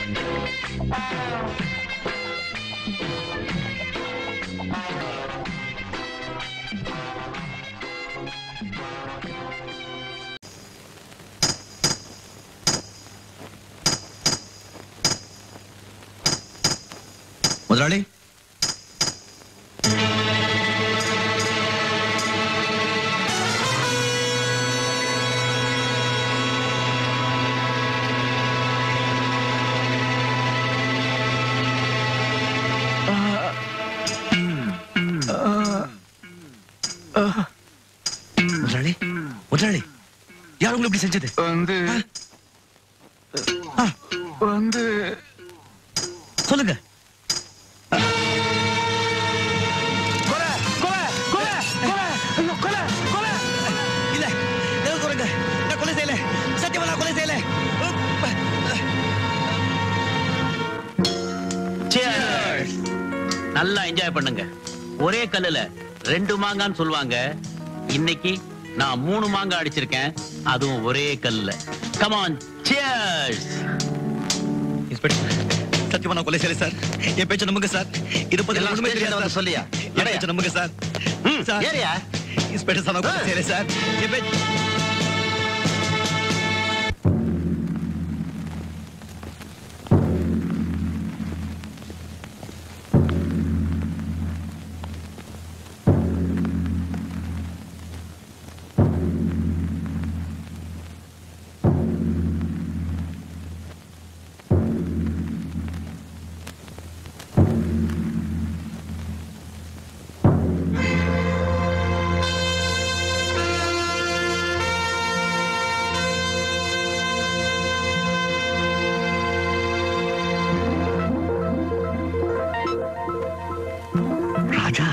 முதலாளி முதலாளி முதலாளி யார் உங்களை இப்படி செஞ்சது வந்து ஆ, வந்து சொல்லுங்க கொலை கொலை கொலை கொலை ஐயோ, கொலை கொலை இல்ல எனக்கு சொல்லுங்க நான் கொலை செய்யல சத்தியமா நான் கொலை செய்யல நல்லா என்ஜாய் பண்ணுங்க ஒரே கல்லுல ரெண்டு மாங்கான்னு சொல்லுவாங்க இன்னைக்கு நான் மூணு மாங்காய் அடிச்சிருக்கேன் அதுவும் ஒரே கல்லுல கமான் சியர்ஸ் இன்ஸ்பெக்டர் சத்தியமா நான் கொலை செய்யல சார் என் பேச்ச நம்புங்க சார் இது பத்தி எல்லாம் ஒண்ணுமே ஸ்டேஷன்ல தெரியாது வந்து சார். சொல்லியா? என் பேச்ச நம்புங்க சார் ம், சார் ஏறியா? இன்ஸ்பெக்டர் சார் நான் கொலை செய்யல சார் என் பேச்ச ராஜா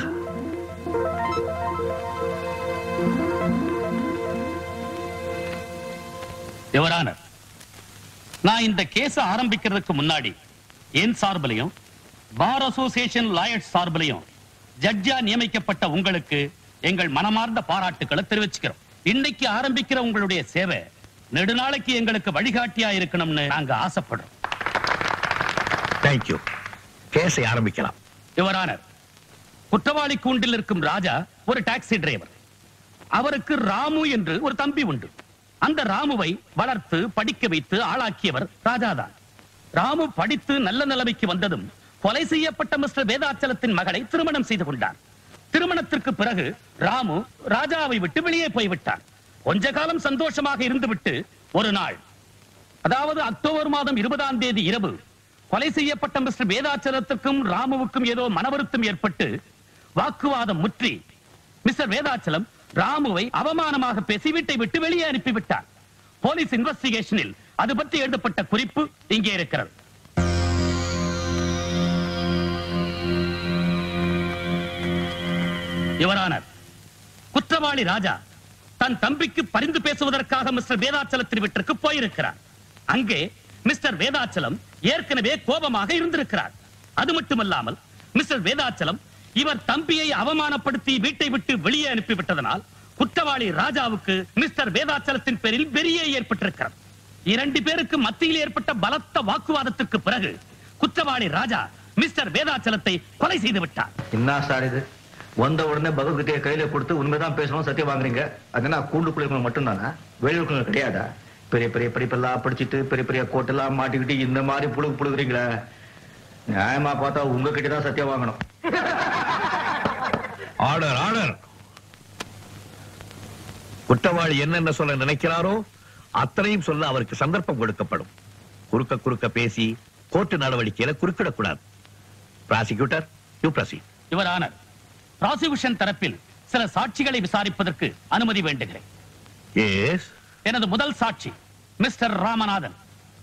யுவரானர் நான் இந்த கேஸ ஆரம்பிக்கிறதுக்கு முன்னாடி என் சார்பிலையும் பார் அசோசியேஷன் லாயர்ஸ் சார்பிலையும் ஜட்ஜா நியமிக்கப்பட்ட உங்களுக்கு எங்கள் மனமார்ந்த பாராட்டுக்களை தெரிவிச்சுக்கிறோம் இன்னைக்கு ஆரம்பிக்கிற உங்களுடைய சேவை நெடுநாளைக்கு எங்களுக்கு வழிகாட்டியா இருக்கணும்னு நாங்க ஆசைப்படுறோம் தேங்க்யூ கேஸை ஆரம்பிக்கலாம் யுவரானர் குற்றவாளி கூண்டில் இருக்கும் ராஜா ஒரு டாக்ஸி டிரைவர் அவருக்கு ராமு என்று ஒரு தம்பி உண்டு அந்த ராமுவை வளர்த்து படிக்க வைத்து ஆளாக்கியவர் ராஜாதான் ராமு படித்து நல்ல நிலைமைக்கு வந்ததும் கொலை செய்யப்பட்ட மிஸ்டர் வேதாச்சலத்தின் மகளை திருமணம் செய்து கொண்டார் திருமணத்திற்கு பிறகு ராமு ராஜாவை விட்டு வெளியே போய்விட்டார் கொஞ்ச காலம் சந்தோஷமாக இருந்துவிட்டு ஒரு நாள் அதாவது அக்டோபர் மாதம் இருபதாம் தேதி இரவு கொலை செய்யப்பட்ட மிஸ்டர் வேதாச்சலத்துக்கும் ராமுவுக்கும் ஏதோ மனவருத்தம் ஏற்பட்டு வாக்குவாதம் முற்றி மிஸ்டர் வேதாச்சலம் ராமுவை அவமானமாக பேசி வீட்டை விட்டு வெளியே அனுப்பிவிட்டார் போலீஸ் இன்வெஸ்டிகேஷனில் அது பற்றி எழுதப்பட்ட குறிப்பு இங்கே இருக்கிறது யுவரானர் குற்றவாளி ராஜா தன் தம்பிக்கு பரிந்து பேசுவதற்காக மிஸ்டர் வேதாச்சலத்தின் வீட்டிற்கு போயிருக்கிறார் அங்கே மிஸ்டர் வேதாச்சலம் ஏற்கனவே கோபமாக இருந்திருக்கிறார் அது மட்டுமல்லாமல் மிஸ்டர் வேதாச்சலம் இவர் தம்பியை அவமானப்படுத்தி வீட்டை விட்டு வெளியே அனுப்பிவிட்டதனால் குற்றவாளி ராஜாவுக்கு மிஸ்டர் வேதாச்சலத்தின் பேரில் வெறியே ஏற்பட்டிருக்கிறது இரண்டு பேருக்கு மத்தியில் ஏற்பட்ட பலத்த வாக்குவாதத்துக்கு பிறகு குற்றவாளி ராஜா மிஸ்டர் வேதாச்சலத்தை கொலை செய்து விட்டார் என்ன சார் இது வந்த உடனே பகவத்கீதையை கையில கொடுத்து உண்மைதான் பேசணும் சத்தியம் வாங்குறீங்க அது என்ன கூண்டுக்குள்ள மட்டும்தானா வெளியூருக்குள்ள கிடையாதா பெரிய பெரிய படிப்பெல்லாம் படிச்சுட்டு பெரிய பெரிய கோட்டெல்லாம் மாட்டிக்கிட்டு இந்த மாதிரி புழுகு புழுகுறீங்களே நியாயமா பார்த்தா உங்ககிட்ட தான் சத்தியம் வாங்கணும் ஆர்டர் ஆர்டர் குற்றவாளி என்னென்ன சொல்ல நினைக்கிறாரோ அத்தனையும் சொல்ல அவருக்கு சந்தர்ப்பம் கொடுக்கப்படும் குறுக்க குறுக்க பேசி கோர்ட்டு நடவடிக்கையில குறுக்கிடக்கூடாது prosecutor you proceed your honour prosecution தரப்பில் சில சாட்சிகளை விசாரிப்பதற்கு அனுமதி வேண்டுகிறேன் எஸ் எனது முதல் சாட்சி மிஸ்டர் ராமநாதன்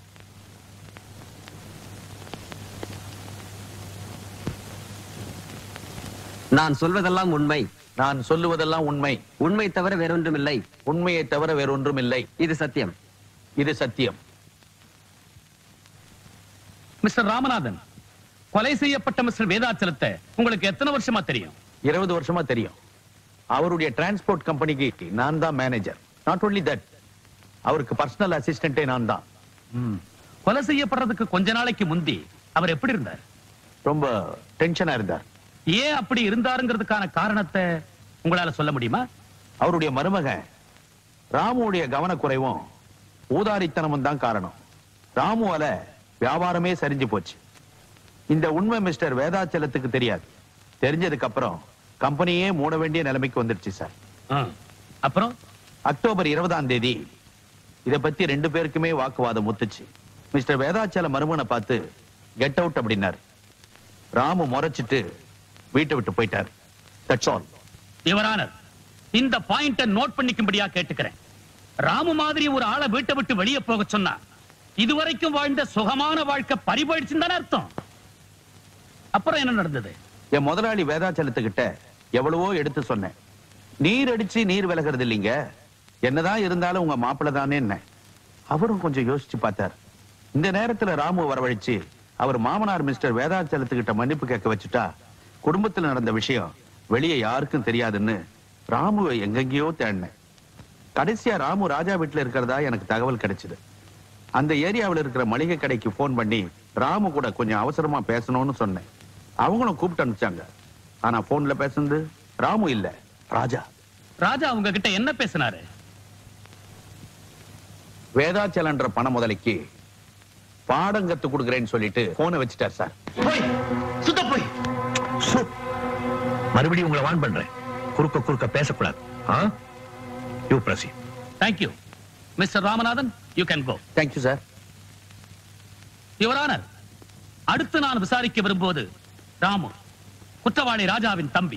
நான் சொல்வதெல்லாம் உண்மை நான் சொல்லுவதெல்லாம் உண்மை உண்மை தவிர வேறொன்றுமில்லை உண்மையை தவிர வேறொன்றும் இல்லை இது சத்தியம் இது சத்தியம் மிஸ்டர் ராமநாதன் கொலை செய்யப்பட்ட மிஸ்டர் வேதாச்சலத்தை உங்களுக்கு எத்தனை வருஷமா தெரியும் இருபது வருஷமா தெரியும் அவருடைய டிரான்ஸ்போர்ட் கம்பெனிக்கு நான் தான் மேனேஜர் நாட் only தட் அவருக்கு பர்சனல் அசிஸ்டன்டே நான் தான் ம். கொலை செய்யப்படுறதுக்கு கொஞ்ச நாளைக்கு முந்தி அவர் எப்படி இருந்தார் ரொம்ப டென்ஷனா இருந்தார் ஏன் அப்படி இருந்தாருங்கிறதுக்கான காரணத்தை உங்களால சொல்ல முடியுமா அவருடைய மருமகன் ராமுடைய கவனக்குறைவும் ஊதாரித்தனமும் தான் காரணம் ராமுவால வியாபாரமே சரிஞ்சு போச்சு இந்த உண்மை மிஸ்டர் வேதாச்சலத்துக்கு தெரியாது தெரிஞ்சதுக்கு அப்புறம் கம்பெனியே மூட வேண்டிய நிலைமைக்கு வந்துருச்சு சார் ஆ. அப்புறம் அக்டோபர் இருபதாம் தேதி இத பத்தி ரெண்டு பேருக்குமே வாக்குவாதம் முத்துச்சு மிஸ்டர் வேதாச்சல மருமனை பார்த்து கெட் அவுட் அப்படின்னாரு ராமு முறைச்சிட்டு வீட்டை விட்டு போயிட்டார் தட்ஸ் ஆல் யுவரானர் இந்த பாயிண்ட நோட் பண்ணிக்கும்படியா கேட்டுக்கிறேன் ராமு மாதிரி ஒரு ஆளை வீட்டை விட்டு வெளியே போக சொன்னா இதுவரைக்கும் வாழ்ந்த சுகமான வாழ்க்கை பறிபோயிடுச்சுன்னு தானே அர்த்தம் அப்புறம் என்ன நடந்தது என் முதலாளி வேதாச்சலத்துக்கிட்ட எவ்வளவோ எடுத்து சொன்னேன் நீர் அடிச்சு நீர் விலகிறது இல்லைங்க என்னதான் இருந்தாலும் உங்க மாப்பிள்ளை தானே என்ன அவரும் கொஞ்சம் யோசிச்சு பார்த்தார் இந்த நேரத்துல ராமு வரவழைச்சு அவர் மாமனார் மிஸ்டர் வேதாச்சலத்துக்கிட்ட மன்னிப்பு கேட்க வச்சுட்டா குடும்பத்துல நடந்த விஷயம் வெளியே யாருக்கும் தெரியாதுன்னு ராமுவை எங்கெங்கேயோ தேடினேன் கடைசியா ராமு ராஜா வீட்டுல இருக்கிறதா எனக்கு தகவல் கிடைச்சது அந்த ஏரியாவில் இருக்கிற மளிகை கடைக்கு போன் பண்ணி ராமு கூட கொஞ்சம் அவசரமா பேசணும்னு சொன்னேன் அவங்களும் கூப்பிட்டு அனுப்பிச்சாங்க ஆனா போன்ல பேசுனது ராமு இல்ல ராஜா ராஜா உங்க கிட்ட என்ன பேசினாரு வேதாச்சலன்ற பண முதலைக்கு பாடம் கத்து கொடுக்குறேன்னு சொல்லிட்டு போனை வச்சுட்டார் சார் போய் சுத்த போய் சு. மறுபடியும் உங்களை வான் பண்றேன் குறுக்க குறுக்க பேசக்கூடாது you proceed thank you mister Ramanathan you can go thank you sir your honour அடுத்து நான் விசாரிக்க விரும்புவது ராமு குற்றவாளி ராஜாவின் தம்பி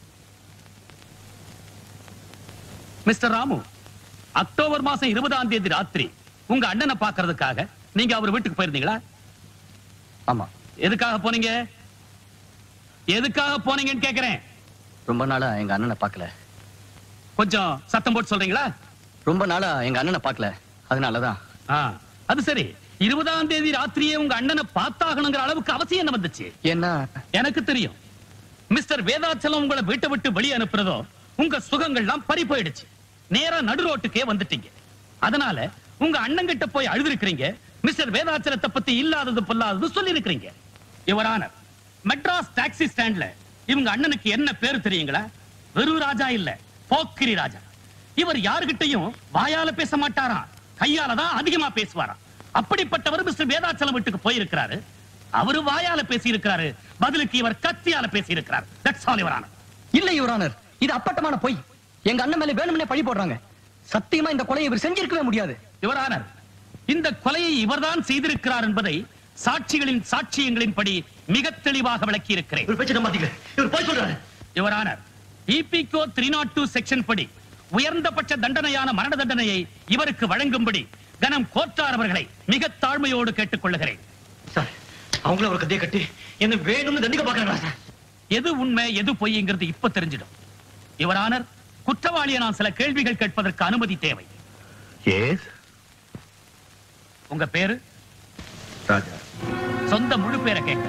மிஸ்டர் ராமு அக்டோபர் மாசம் இருபதாம் தேதி ராத்திரி உங்க அண்ணனை பார்க்கிறதுக்காக நீங்க அவர் வீட்டுக்கு போயிருந்தீங்களா ஆமா எதுக்காக போனீங்க எதுக்காக போனீங்கன்னு கேக்குறேன் ரொம்ப நாளா எங்க அண்ணனை பார்க்கல கொஞ்சம் சத்தம் போட்டு சொல்றீங்களா ரொம்ப நாளா எங்க அண்ணனை பார்க்கல அதனாலதான் ஆ, அது சரி இருபதாம் தேதி ராத்திரியே உங்க அண்ணனை பார்த்தாகணுங்கிற அளவுக்கு அவசியம் என்ன வந்துச்சு ஏன்னா எனக்கு தெரியும் மிஸ்டர் வேதாச்சலம் உங்களை வீட்டை விட்டு வெளியே அனுப்புறதோ உங்க சுகங்கள்லாம் பறி போயிடுச்சு நேரா நடு ரோட்டுக்கே வந்துட்டீங்க அதனால உங்க அண்ணன் கிட்ட போய் அழுதுருக்கிறீங்க மிஸ்டர் வேதாச்சலத்தை பத்தி இல்லாதது பொல்லாதது சொல்லி இருக்கிறீங்க யுவரான மெட்ராஸ் டாக்ஸி ஸ்டாண்ட்ல இவங்க அண்ணனுக்கு என்ன பேரு தெரியுங்களா வெறு ராஜா இல்ல போக்கிரி ராஜா இவர் யாருகிட்டையும் வாயால பேச மாட்டாராம் கையால தான் அதிகமா பேசுவாராம் அப்படிப்பட்டவர் மிஸ்டர் வேதாச்சலம் வீட்டுக்கு போயிருக்கிறாரு அவரு வாயால பேசி இருக்கிறாரு பதிலுக்கு இவர் கத்தியால பேசி இருக்கிறார் தட்ஸ் ஆல் யுவரான இல்ல யுவரானர் இது அப்பட்டமான பொய் எங்க அண்ணன் மேல வேணும்னே பழி போடுறாங்க சத்தியமா இந்த கொலையை இவர் செஞ்சிருக்கவே முடியாது யுவரானர் இந்த கொலையை இவர்தான் செய்திருக்கிறார் என்பதை சாட்சிகளின் சாட்சியங்களின்படி மிக தெளிவாக விளக்கி இருக்கிறேன் இவர் பேச்சு நம்பாதீங்க இவர் போய் சொல்றாரு யுவரானர் இபிகோ த்ரீ நாட் டூ செக்ஷன் படி உயர்ந்தபட்ச தண்டனையான மரண தண்டனையை இவருக்கு வழங்கும்படி கனம் கோட்டார் அவர்களை மிக தாழ்மையோடு கேட்டுக் கொள்ளுகிறேன் சார் அவங்களும் ஒரு கதையை கட்டி என்ன வேணும்னு தண்டிக்க பாக்குறாங்களா சார் எது உண்மை எது பொய்ங்கிறது இப்ப தெரிஞ்சிடும் யுவரானர் குற்றவாளியை நான் சில கேள்விகள் கேட்பதற்கு அனுமதி தேவை எஸ் உங்க பேரு ராஜா சொந்த முழு பேரை கேட்க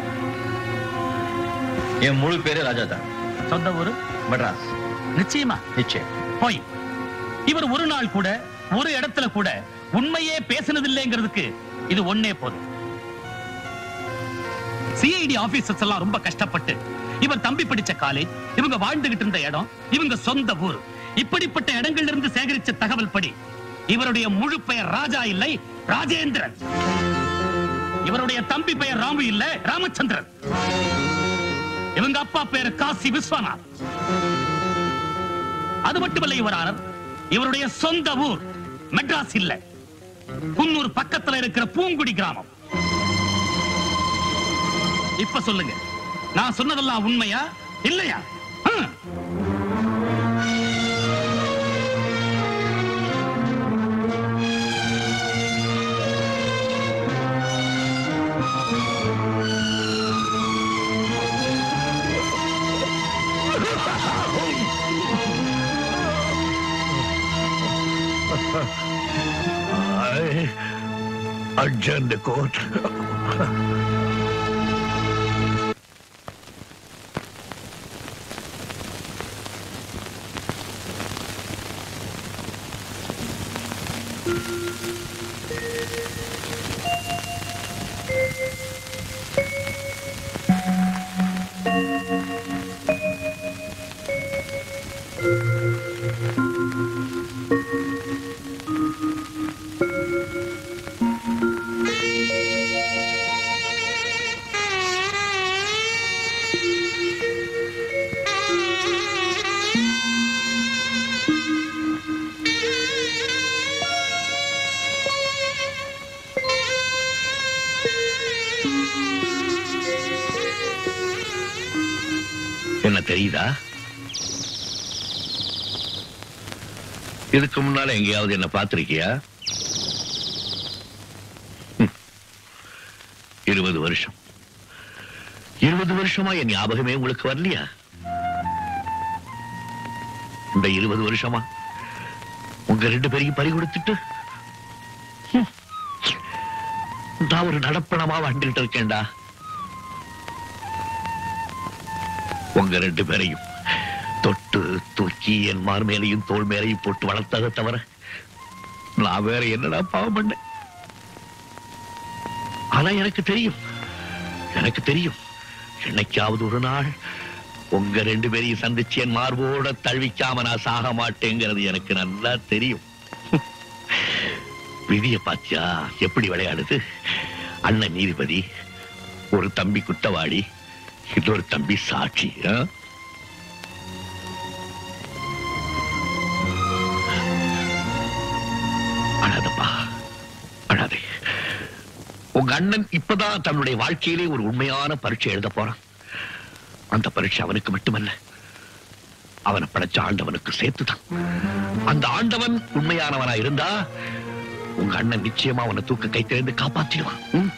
என் முழு பேரு ராஜா தான் சொந்த ஊரு மெட்ராஸ் நிச்சயமா நிச்சயம் போய் இவர் ஒரு நாள் கூட ஒரு இடத்துல கூட உண்மையே பேசினதில்லைங்கிறதுக்கு இது ஒண்ணே போதும் சிஐடி ஆபீசர்ஸ் எல்லாம் ரொம்ப கஷ்டப்பட்டு இவர் தம்பி படிச்ச காலேஜ் இவங்க வாழ்ந்துகிட்டு இருந்த இடம் இவங்க சொந்த ஊர் இப்படிப்பட்ட இடங்கள்ல இருந்து சேகரிச்ச தகவல் படி இவருடைய முழு பெயர் ராஜா இல்லை ராஜேந்திரன் இவருடைய தம்பி பெயர் ராமு இல்ல ராமச்சந்திரன் இவங்க அப்பா பேர் காசி விஸ்வநாத் அது மட்டுமல்ல இவரானர் இவருடைய சொந்த ஊர் மெட்ராஸ் இல்ல குன்னூர் பக்கத்துல இருக்கிற பூங்குடி கிராமம் இப்ப சொல்லுங்க நான் சொன்னதெல்லாம் உண்மையா இல்லையா ஹம். I adjourn the court. தெரியுதா இதுக்கு முன்னால எங்கேயாவது என்ன பார்த்திருக்கியா ம். இருபது வருஷம் இருபது வருஷமா என் ஞாபகமே உங்களுக்கு வரலையா இந்த இருபது வருஷமா உங்க ரெண்டு பேரையும் பறி கொடுத்துட்டு ம். நான் ஒரு நடப்பணமா வந்துட்டு இருக்கேன்டா உங்க ரெண்டு பேரையும் தொட்டு தூக்கி என் மார் மேலையும் தோல் மேலையும் போட்டு வளர்த்ததை தவிர நான் வேற என்னடா பாவம் பண்ணேன் ஆனா எனக்கு தெரியும் எனக்கு தெரியும் என்னைக்காவது ஒரு நாள் உங்க ரெண்டு பேரையும் சந்திச்சு என் மார்போட தழுவிக்காம நான் சாக மாட்டேங்கிறது எனக்கு நல்லா தெரியும் விதிய பாத்தியா எப்படி விளையாடுது அண்ணன் நீதிபதி ஒரு தம்பி குத்தவாளி இன்னொரு தம்பி சாட்சி ஆ? அழாதப்பா அழாதே உங்க அண்ணன் இப்பதான் தன்னுடைய வாழ்க்கையிலே ஒரு உண்மையான பரீட்சை எழுத போறான் அந்த பரீட்சை அவனுக்கு மட்டுமல்ல அவனை படைச்ச ஆண்டவனுக்கு சேர்த்துதான் அந்த ஆண்டவன் உண்மையானவனா இருந்தா உங்க அண்ணன் நிச்சயமா அவனை தூக்க கைத்திலிருந்து காப்பாத்திடுவான் ம்?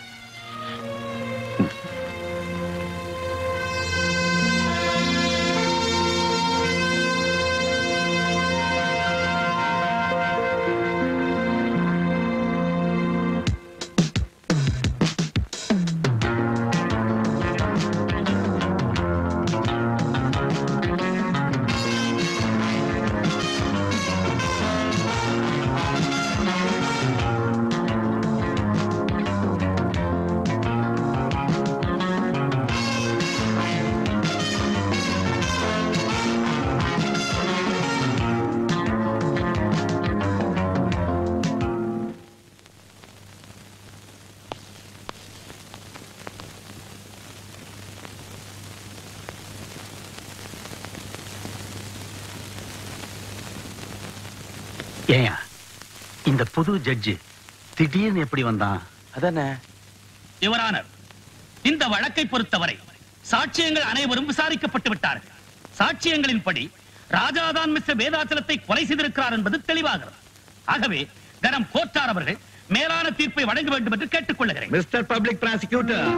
ஏயா இந்த புது ஜட்ஜு திடீர்னு எப்படி வந்தான் அதானே யுவரானர் இந்த வழக்கை பொறுத்தவரை சாட்சியங்கள் அனைவரும் விசாரிக்கப்பட்டு விட்டார்கள் சாட்சியங்களின்படி ராஜாதான் மிஸ்டர் வேதாச்சலத்தை கொலை செய்திருக்கிறார் என்பது தெளிவாகிறது ஆகவே கனம் கோட்டார் அவர்கள் மேலான தீர்ப்பை வழங்க வேண்டும் என்று கேட்டுக்கொள்கிறேன் மிஸ்டர் பப்ளிக் ப்ராசிக்யூட்டர்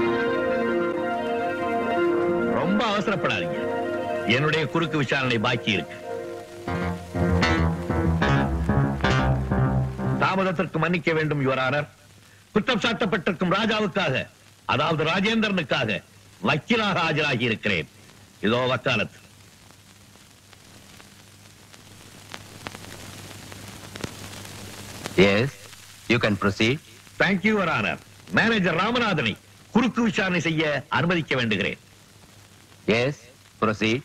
ரொம்ப அவசரப்படாதீங்க என்னுடைய குறுக்கு விசாரணை பாக்கி இருக்கு தாமதத்திற்கு மன்னிக்க வேண்டும் யுவரானர் குற்றம் சாட்டப்பட்டிருக்கும் ராஜாவுக்காக அதாவது ராஜேந்திரனுக்காக வக்கீலாக ஆஜராகி இருக்கிறேன் இதோ வக்காலத்து yes you can proceed thank you your honour manager ராமநாதனை குறுக்கு விசாரணை செய்ய அனுமதிக்க வேண்டுகிறேன் yes proceed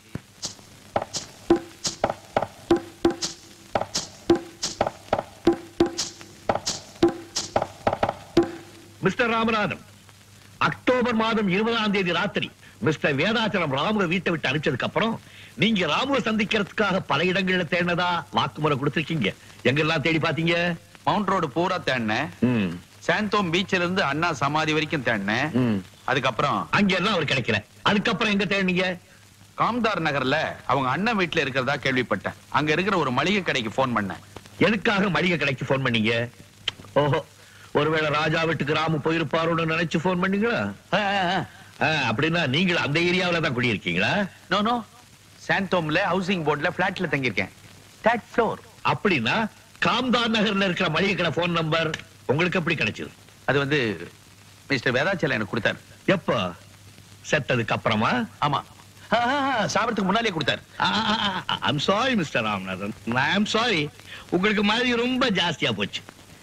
mister Ramanathan October மாதம் இருபதாம் தேதி ராத்திரி மிஸ்டர் வேதாச்சலம் ராமுவ வீட்டை விட்டு அனுப்பிச்சதுக்கு அப்புறம் நீங்க ராமுவ சந்திக்கிறதுக்காக பல இடங்கள்ல தேடினதா வாக்குமூலை கொடுத்திருக்கீங்க எங்கெல்லாம் தேடி பாத்தீங்க மவுண்ட் ரோடு பூரா தேடினேன் ம், சாந்தோம் பீச்ல இருந்து அண்ணா சமாதி வரைக்கும் தேடினேன் ம். அதுக்கப்புறம் அங்க எல்லாம் அவர் கிடைக்கல அதுக்கப்புறம் எங்க தேடினீங்க காம்தார் நகர்ல அவங்க அண்ணன் வீட்டுல இருக்கிறதா கேள்விப்பட்டேன் அங்க இருக்கிற ஒரு மளிகை கடைக்கு போன் பண்ணேன் எதுக்காக மளிகை கடைக்கு போன் பண்ணீங்க ஓஹோ ஒருவேளை ராஜா வீட்டுக்கு ராமு போயிருப்பாரோன்னு நினைச்சு போன் பண்ணீங்களா ஆ, அப்படின்னா நீங்கள் அந்த ஏரியாவுல தான் குடியிருக்கீங்களா நோ நோ சாந்தோம்ல ஹவுசிங் போர்டுல பிளாட்ல தங்கியிருக்கேன் தேர்ட் ஃப்ளோர் அப்படின்னா காம்தார் நகர்ல இருக்கிற மளிகை கடை போன் நம்பர் உங்களுக்கு எப்படி கிடைச்சது அது வந்து மிஸ்டர் வேதாச்சலம் எனக்கு கொடுத்தாரு எப்போ செத்ததுக்கு அப்புறமா ஆமா ஆ, ஆ, ஆ, சாப்பிடறதுக்கு முன்னாலே கொடுத்தாரு I'm sorry mister Ramanathan I'm sorry உங்களுக்கு மாதிரி ரொம்ப ஜாஸ்தியா போச்சு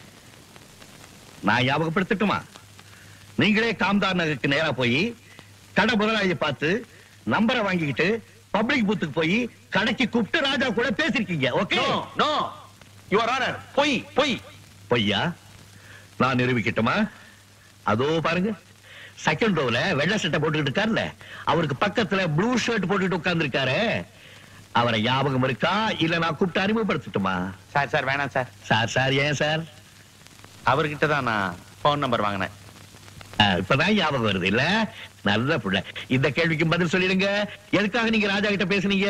நான் ஞாபகப்படுத்தட்டுமா நீங்களே காம்தார் நகருக்கு நேரா போய் கடை முதலாளியை பார்த்து நம்பரை வாங்கிக்கிட்டு பப்ளிக் பூத்துக்கு போய் கடைக்கு கூப்பிட்டு ராஜா கூட பேசிருக்கீங்க okay no no your honour பொய் பொய் பொய்யா நான் நிரூபிக்கட்டுமா அதோ பாருங்க செகண்ட் ரோல வெள்ளை சட்டை போட்டுக்கிட்டு இருக்காருல்ல அவருக்கு பக்கத்துல ப்ளூ ஷர்ட் போட்டுட்டு உட்கார்ந்து அவரை ஞாபகம் இருக்கா இல்ல நான் கூப்பிட்டு அறிமுகப்படுத்தட்டுமா சார் சார் வேணாம் சார் சார் சார் ஏன் சார் அவர்கிட்ட தான் நான் ஃபோன் நம்பர் வாங்கினேன் ஆ, இப்பதான் ஞாபகம் வருது இல்ல நல்ல புள்ள இந்த கேள்விக்கு பதில் சொல்லிடுங்க எதுக்காக நீங்க ராஜா கிட்ட பேசுனீங்க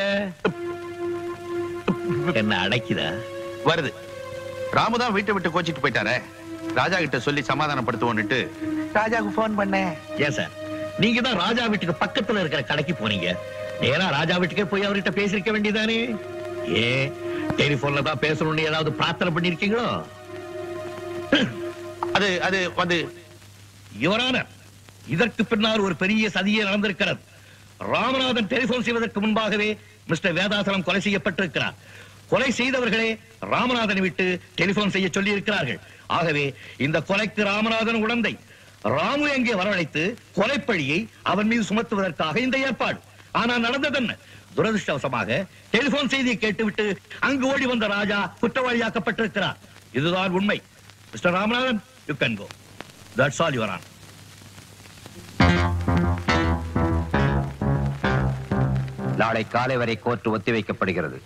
என்ன அடைக்குதா வருது ராமு தான் வீட்டை விட்டு கோச்சிட்டு போயிட்டாரே ராஜா கிட்ட சொல்லி சமாதானப்படுத்துவோன்னுட்டு ராஜாவுக்கு போன் பண்ணேன் ஏன் சார் நீங்க தான் ராஜா வீட்டுக்கு பக்கத்துல இருக்கிற கடைக்கு போனீங்க நேரா ராஜா வீட்டுக்கே போய் அவர்கிட்ட பேசிருக்க வேண்டியதானே ஏன் டெலிபோன்ல தான் பேசணும்னு ஏதாவது பிரார்த்தனை பண்ணிருக்கீங்களோ அது அது வந்து யுவரான இதற்கு பின்னால் ஒரு பெரிய சதியே நடந்திருக்கிறது ராமநாதன் டெலிபோன் செய்வதற்கு முன்பாகவே மிஸ்டர் வேதாசலம் கொலை செய்யப்பட்டிருக்கிறார் கொலை செய்தவர்களே ராமநாதனை விட்டு டெலிபோன் செய்ய சொல்லி இருக்கிறார்கள் ஆகவே இந்த கொலைக்கு ராமநாதன் உடந்தை ராமு எங்கே வரவழைத்து கொலைப்பழியை அவன் மீது சுமத்துவதற்காக இந்த ஏற்பாடு ஆனா நடந்தது என்ன துரதிருஷ்டவசமாக டெலிபோன் செய்தியை கேட்டுவிட்டு அங்கு ஓடி வந்த ராஜா குற்றவாளியாக்கப்பட்டிருக்கிறார் இதுதான் உண்மை mister Ramanathan you can go that's all your honour நாளை காலை வரை கோர்ட் ஒத்திவைக்கப்படுகிறது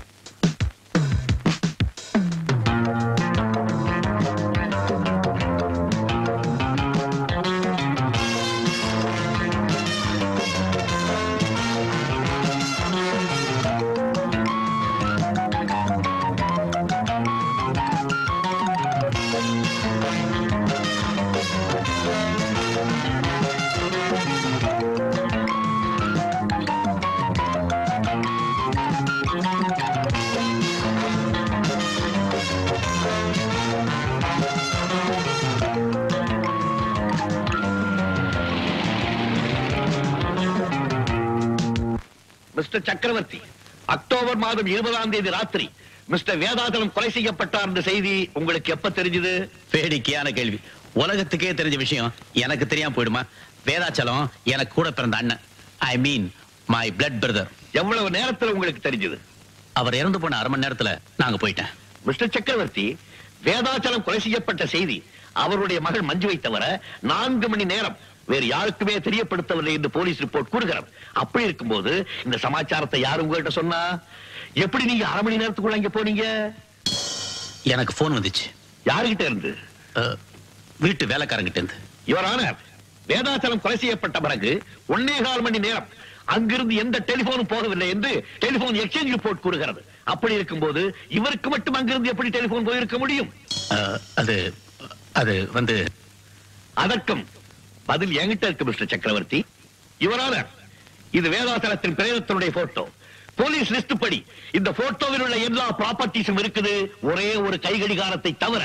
மிஸ்டர் சக்கரவர்த்தி அக்டோபர் மாதம் இருபதாம் தேதி ராத்திரி மிஸ்டர் வேதாச்சலம் கொலை செய்யப்பட்டார் என்ற செய்தி உங்களுக்கு எப்ப தெரிஞ்சது வேடிக்கையான கேள்வி உலகத்துக்கே தெரிஞ்ச விஷயம் எனக்கு தெரியாம போயிடுமா வேதாச்சலம் எனக்கு கூட பிறந்த அண்ணன் I mean my blood brother எவ்வளவு நேரத்துல உங்களுக்கு தெரிஞ்சது அவர் இறந்து போன அரை மணி நேரத்துல நாங்க போயிட்டேன் மிஸ்டர் சக்கரவர்த்தி வேதாச்சலம் கொலை செய்யப்பட்ட செய்தி அவருடைய மகள் மஞ்சுவை தவிர நான்கு மணி நேரம் வேறு யாருக்குமே தெரியப்படுத்தவில்லை என்று போலீஸ் ரிப்போர்ட் கூறுகிறது அப்படி இருக்கும்போது இந்த சமாச்சாரத்தை யாரு உங்ககிட்ட சொன்னா எப்படி நீங்க அரை மணி நேரத்துக்குள்ள இங்க போனீங்க எனக்கு போன் வந்துச்சு யாருகிட்ட இருந்து அஹ், வீட்டு வேலைக்காரங்கிட்ட இருந்து யுவர் ஆனர் வேதாச்சலம் கொலை செய்யப்பட்ட பிறகு ஒன்னே கால் மணி நேரம் அங்கிருந்து எந்த டெலிபோனும் போகவில்லை என்று டெலிபோன் எக்ஸ்சேஞ்ச் ரிப்போர்ட் கூறுகிறது அப்படி இருக்கும்போது இவருக்கு மட்டும் அங்கிருந்து எப்படி டெலிபோன் போயிருக்க முடியும் அஹ், அது அது வந்து அதற்கும் பதில் என்கிட்ட இருக்கு மிஸ்டர் சக்கரவர்த்தி யுவரான இது வேதாச்சலத்தின் பிரேதத்தினுடைய போட்டோ போலீஸ் லிஸ்ட் படி இந்த போட்டோவில் உள்ள எல்லா ப்ராப்பர்ட்டிஸும் இருக்குது ஒரே ஒரு கைகடிகாரத்தை தவிர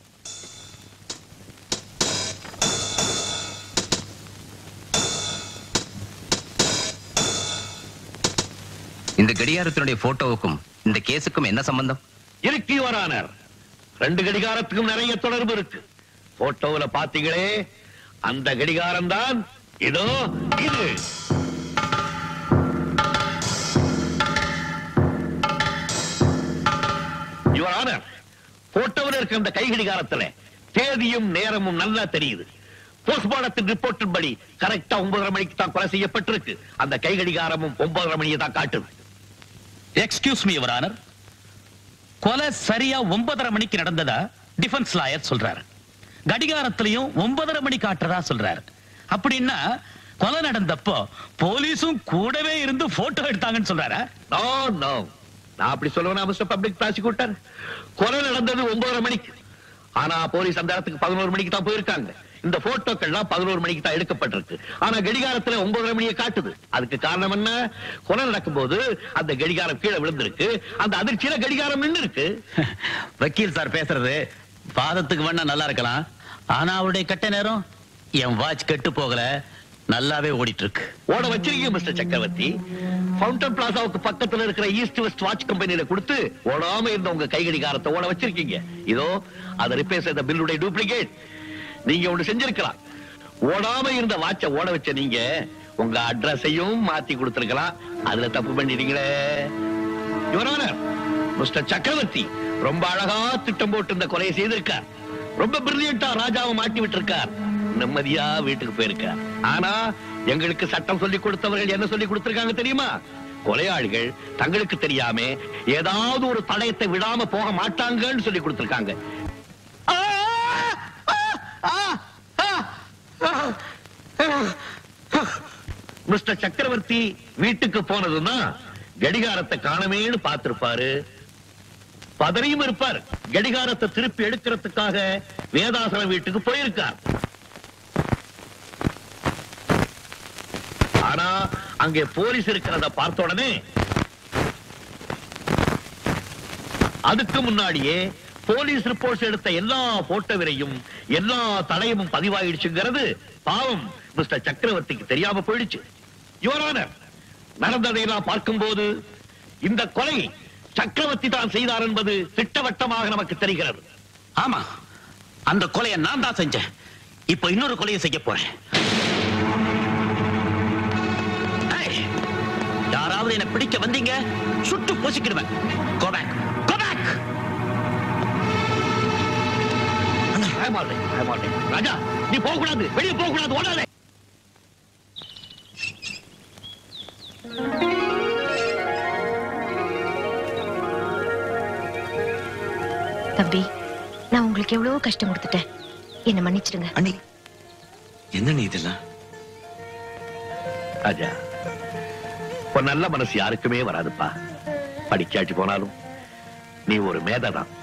இந்த கடிகாரத்தினுடைய போட்டோவுக்கும் இந்த கேஸுக்கும் என்ன சம்பந்தம் இருக்கு யுவரானர் ரெண்டு கடிகாரத்துக்கும் நிறைய தொடர்பு இருக்கு போட்டோவுல பாத்தீங்களே அந்த கடிகாரம் தான் இதோ இது யுவர் ஆனர் போட்டோவில் இருக்க அந்த கை கடிகாரத்துல தேதியும் நேரமும் நல்லா தெரியுது போஸ்ட்மார்டத்தின் ரிப்போர்ட்டின் படி கரெக்டா ஒன்பதரை மணிக்கு தான் கொலை செய்யப்பட்டிருக்கு அந்த கை கடிகாரமும் ஒன்பதரை மணியை தான் காட்டுது எக்ஸ்கியூஸ் மீ யுவர் ஆனர் கொலை சரியா ஒன்பதரை மணிக்கு நடந்ததா டிஃபென்ஸ் லாயர் சொல்றாரு கடிகாரத்திலையும் ஒன்பதரை மணி காட்டுறதா சொல்றாரு அப்படின்னா கொலை நடந்தப்போ போலீஸும் கூடவே இருந்து போட்டோ எடுத்தாங்கன்னு சொல்றாரா நோ நோ நான் அப்படி சொல்லுவேன் மிஸ்டர் பப்ளிக் ப்ராசிக்யூட்டர் கொலை நடந்தது ஒன்பதரை மணிக்கு ஆனா போலீஸ் அந்த இடத்துக்கு பதினோரு மணிக்கு தான் போயிருக்காங்க இந்த போட்டோக்கள்லாம் பதினோரு மணிக்கு தான் எடுக்கப்பட்டிருக்கு ஆனா கடிகாரத்துல ஒன்பதரை மணியை காட்டுது அதுக்கு காரணம் என்ன கொலை நடக்கும்போது அந்த கடிகாரம் கீழே விழுந்திருக்கு அந்த அதிர்ச்சியில கடிகாரம் நின்று இருக்கு வக்கீல் சார் பேசுறது பாதத்துக்கு வேணா நல்லா இருக்கலாம் ஆனா அவருடைய கட்ட நேரம் என் வாட்ச் கெட்டு போகல நல்லாவே ஓடிட்டு இருக்கு ஓட வச்சிருக்கீங்க மிஸ்டர் சக்கரவர்த்தி ஃபவுண்டன் பிளாசாவுக்கு பக்கத்துல இருக்கிற ஈஸ்ட் வெஸ்ட் வாட்ச் கம்பெனியில கொடுத்து ஓடாம இருந்த உங்க கை கடிகாரத்தை ஓட வச்சிருக்கீங்க இதோ அதை ரிப்பேர் செய்த பில்லுடைய டூப்ளிகேட் நீங்க ஒண்ணு செஞ்சிருக்கலாம் ஓடாம இருந்த வாட்சை ஓட வச்ச நீங்க உங்க அட்ரஸையும் மாத்தி கொடுத்திருக்கலாம் அதுல தப்பு பண்ணிட்டீங்களே யுவர் ஆனர் மிஸ்டர் சக்கரவர்த்தி ரொம்ப அழகா திட்டம் போட்டு இந்த கொலையை செய்திருக்கார் ரொம்ப பிரில்லியண்டா ராஜாவை மாட்டி விட்டிருக்கார் நிம்மதியா வீட்டுக்கு போயிருக்கார் ஆனா எங்களுக்கு சட்டம் சொல்லி கொடுத்தவர்கள் என்ன சொல்லி கொடுத்திருக்காங்க தெரியுமா கொலையாளிகள் தங்களுக்கு தெரியாம ஏதாவது ஒரு தடயத்தை விடாம போக மாட்டாங்கன்னு சொல்லி கொடுத்திருக்காங்க ஆ! ஆ! ஆ! ஆ! ஆ! மிஸ்டர் சக்கரவர்த்தி வீட்டுக்கு போனதுன்னா கடிகாரத்தை காணமேன்னு பார்த்திருப்பாரு பதறியும் இருப்பார் கடிகாரத்தை திருப்பி எடுக்கிறதுக்காக வேதாசலம் வீட்டுக்கு போயிருக்கார் ஆனா அங்கே போலீஸ் இருக்கிறத பார்த்த உடனே அதுக்கு முன்னாடியே போலீஸ் ரிப்போர்ட்ஸ் எடுத்த எல்லா போட்டோவிலையும் எல்லா தடயமும் பதிவாயிடுச்சுங்கிறது பாவம் மிஸ்டர் சக்கரவர்த்திக்கு தெரியாம போயிடுச்சு யுவரானர் நடந்ததையெல்லாம் பார்க்கும்போது இந்த கொலை சக்கரவர்த்தி தான் செய்தார் என்பது திட்டவட்டமாக நமக்கு தெரிகிறது ஆமா அந்த கொலையை நான் தான் செஞ்சேன் இப்போ இன்னொரு கொலையை செய்ய போறேன் ஏய், யாராவது என்ன பிடிக்க வந்தீங்க சுட்டு போசிக்கிடுவேன் Go back. Go back. I'm all right, I'm all right. ராஜா நீ போக கூடாது வெளியே போக கூடாது ஓடாதே தம்பி நான் உங்களுக்கு எவ்வளவு கஷ்டம் கொடுத்துட்டேன் என்ன மன்னிச்சிடுங்க அண்ணி என்னண்ணே இதெல்லாம் ராஜா ஒரு நல்ல மனசு யாருக்குமே வராதுப்பா படிக்காச்சு போனாலும் நீ ஒரு மேதைதான்